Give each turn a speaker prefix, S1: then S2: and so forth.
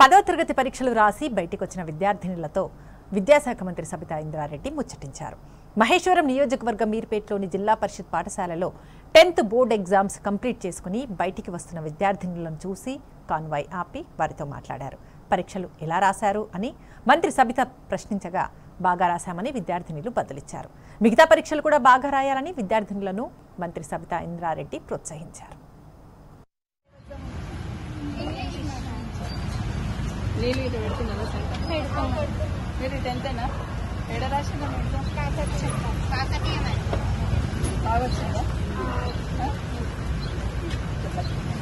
S1: పదో తరగతి పరీక్షలు రాసి బయటికి వచ్చిన విద్యార్థినులతో విద్యాశాఖ మంత్రి సబితా ఇంద్రారెడ్డి ముచ్చటించారు మహేశ్వరం నియోజకవర్గం మీర్పేట్లోని జిల్లా పరిషత్ పాఠశాలలో టెన్త్ బోర్డు ఎగ్జామ్స్ కంప్లీట్ చేసుకుని బయటికి వస్తున్న విద్యార్థినులను చూసి కాన్వాయ్ ఆపి వారితో మాట్లాడారు పరీక్షలు ఎలా రాశారు అని మంత్రి సబిత ప్రశ్నించగా బాగా రాశామని విద్యార్థినులు బదులిచ్చారు మిగతా పరీక్షలు కూడా బాగా రాయాలని విద్యార్థినులను మంత్రి సబితా ఇంద్రారెడ్డి ప్రోత్సహించారు
S2: నీళ్ళు ఇటు పెడుతున్నారా సెంటర్ మీరు టెన్తేనా ఎడ రాసిందా మీకు బాగా వచ్చిందా ఆ? చెప్పండి